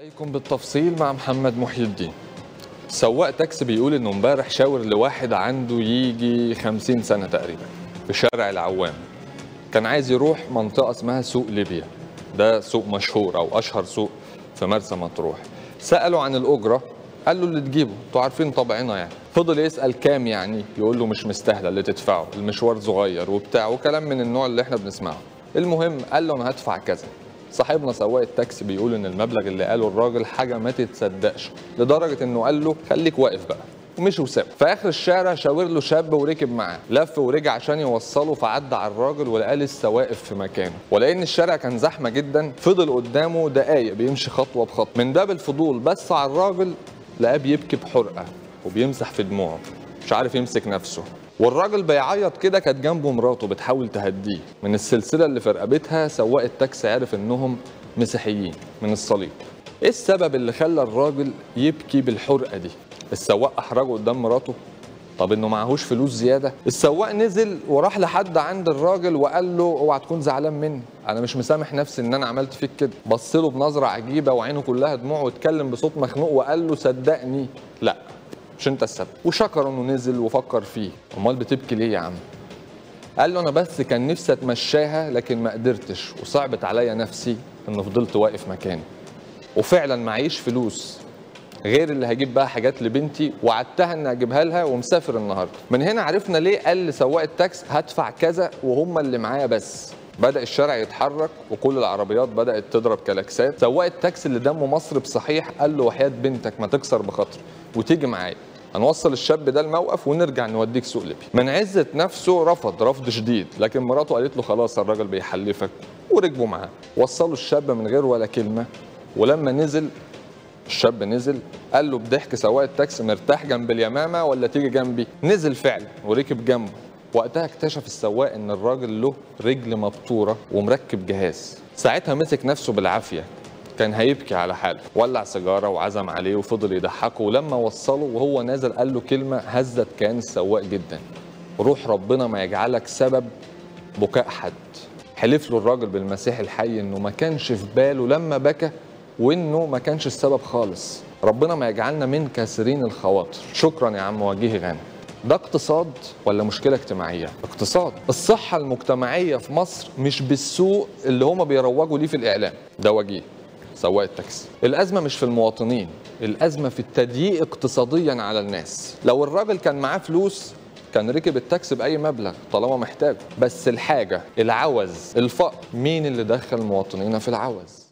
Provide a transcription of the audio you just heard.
عليكم بالتفصيل مع محمد محي الدين سواق تاكسي بيقول انه امبارح شاور لواحد عنده يجي 50 سنه تقريبا في شارع العوام كان عايز يروح منطقه اسمها سوق ليبيا ده سوق مشهور او اشهر سوق في مرسى مطروح سالوا عن الاجره قال له اللي تجيبه انتوا عارفين طبعنا يعني فضل يسال كام يعني يقول له مش مستاهله اللي تدفعه المشوار صغير وبتاع وكلام من النوع اللي احنا بنسمعه المهم قال له انا هدفع كذا صاحبنا سواق التاكسي بيقول ان المبلغ اللي قاله الراجل حاجه ما تتصدقش لدرجه انه قال له خليك واقف بقى ومشي وسابه في اخر الشارع شاور له شاب وركب معاه لف ورجع عشان يوصله فعدى على الراجل ولقاه لسه واقف في مكانه ولان الشارع كان زحمه جدا فضل قدامه دقايق بيمشي خطوه بخطوه من باب الفضول بس على الراجل لقاه بيبكي بحرقه وبيمسح في دموعه مش عارف يمسك نفسه والراجل بيعيط كده كانت جنبه مراته بتحاول تهديه من السلسله اللي في رقبتها سواق التاكسي عرف انهم مسيحيين من الصليب ايه السبب اللي خلى الراجل يبكي بالحرقه دي السواق احرجه قدام مراته طب انه معهوش فلوس زياده السواق نزل وراح لحد عند الراجل وقال له اوعى تكون زعلان مني انا مش مسامح نفسي ان انا عملت فيك كده بص له بنظره عجيبه وعينه كلها دموع واتكلم بصوت مخنوق وقال له صدقني لا مش انت السبب وشكر انه نزل وفكر فيه امال بتبكي ليه يا عم قال له انا بس كان نفسي اتمشاها لكن ما قدرتش وصعبت عليا نفسي ان فضلت واقف مكاني وفعلا معيش فلوس غير اللي هجيب بقى حاجات لبنتي وعدتها ان اجيبها لها ومسافر النهارده من هنا عرفنا ليه قال لسواق التاكس هدفع كذا وهم اللي معايا بس بدا الشارع يتحرك وكل العربيات بدات تضرب كلاكسات سواق التاكسي اللي دمه مصر بصحيح قال له وحياه بنتك ما تكسر بخاطري وتيجي معايا هنوصل الشاب ده الموقف ونرجع نوديك سوق ليبيا من عزة نفسه رفض رفض شديد لكن مراته قالت له خلاص الراجل بيحلفك وركبوا معاه وصلوا الشاب من غير ولا كلمة ولما نزل الشاب نزل قال له بضحك سواق التاكسي مرتاح جنب اليمامه ولا تيجي جنبي نزل فعلا وركب جنبه وقتها اكتشف السواق ان الراجل له رجل مبتوره ومركب جهاز ساعتها مسك نفسه بالعافيه كان هيبكي على حاله ولع سيجاره وعزم عليه وفضل يضحكه ولما وصله وهو نازل قال له كلمه هزت كيان السواق جدا روح ربنا ما يجعلك سبب بكاء حد حلف له الراجل بالمسيح الحي انه ما كانش في باله لما بكى وانه ما كانش السبب خالص ربنا ما يجعلنا من كاسرين الخواطر شكرا يا عم وجيه غانم ده اقتصاد ولا مشكله اجتماعيه اقتصاد الصحه المجتمعيه في مصر مش بالسوء اللي هما بيروجوا ليه في الاعلام ده وجيه سواق التاكسي الازمه مش في المواطنين الازمه في التضييق اقتصاديا على الناس لو الراجل كان معاه فلوس كان ركب التاكسي باي مبلغ طالما محتاجه بس الحاجه العوز الفقر مين اللي دخل مواطنينا في العوز